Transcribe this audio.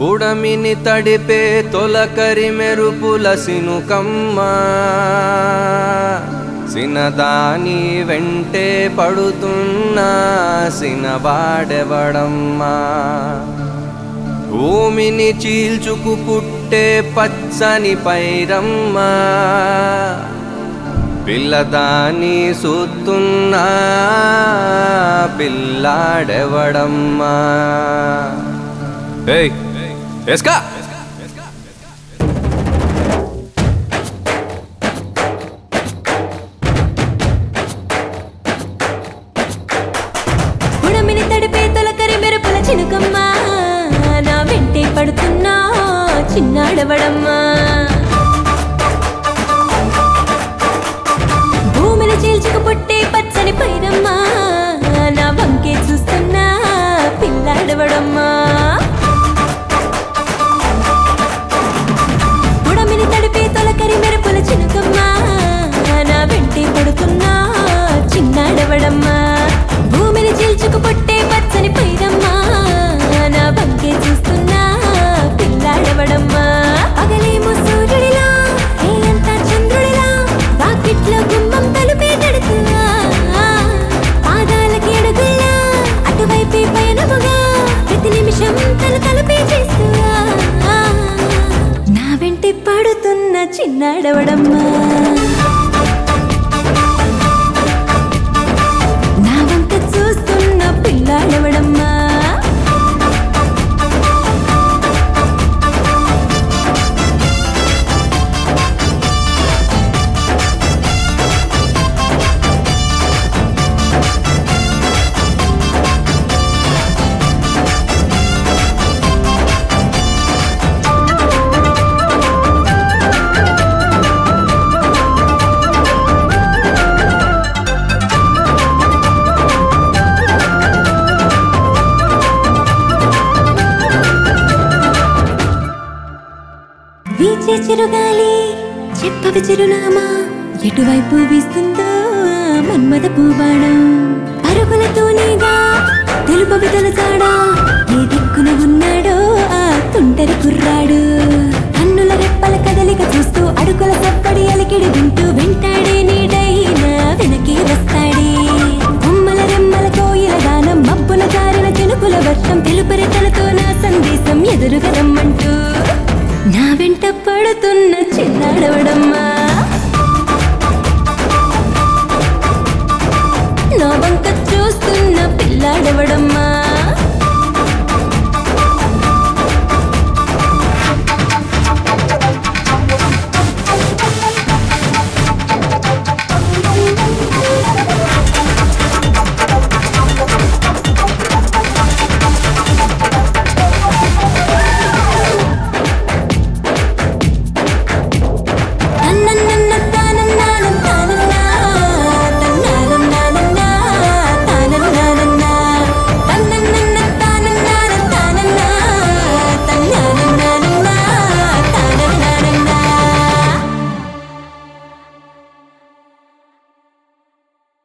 బుడమిని తడిపే తొలకరి మెరుపుల సినుకమ్మ సినదాని వెంటే పడుతున్నా సినవాడెవడమ్మా భూమిని చీల్చుకు పుట్టే పచ్చని పైరమ్మా పిల్లదాని సూతున్నా పిల్లాడెవడమ్మా ఏయ్ ఎస్కా ఉడమిని తడిపే తొలకరి మెరుపుల చినుకమ్మ నా వెంటే పడుతున్నా చిన్నాడవడమ్మా భూమిని చీల్చుకు పుట్టే పచ్చని పైరమ్మా నా వంకే చూస్తున్నా పిల్లాడవడమ్మా ఉడమిని తడిపే తొలకరి మెరుపుల చినుకమ్మ నా వెంటే పడుతున్నా చిన్నాడవడమ్మా భూమిని చీల్చుకు పుట్టే పచ్చని పైరమ్మా నా వంకే చూస్తున్నా పిల్లాడవడమ్మా పగలేమో సూర్యుడిలా అంతా చంద్రుడిలా వాకిట్లో గుమ్మం తలుపే తడుతున్నా పాదాలకి అడుగుల్లా అటువైపే పయనముగా ప్రతి నిమిషం తల తలుపే చేస్తున్నా నా వెంటే పడుతున్న చిన్నాడవడమ్మా నా వంక చూస్తున్న పిల్లాడవడమ్మా వీచే చిరుగాలి చెప్పవి చిరునామా ఎటువైపు వీస్తుందో మన్మద పూబాణం పరుగులతో నీగా తెలుపవి తలచాడా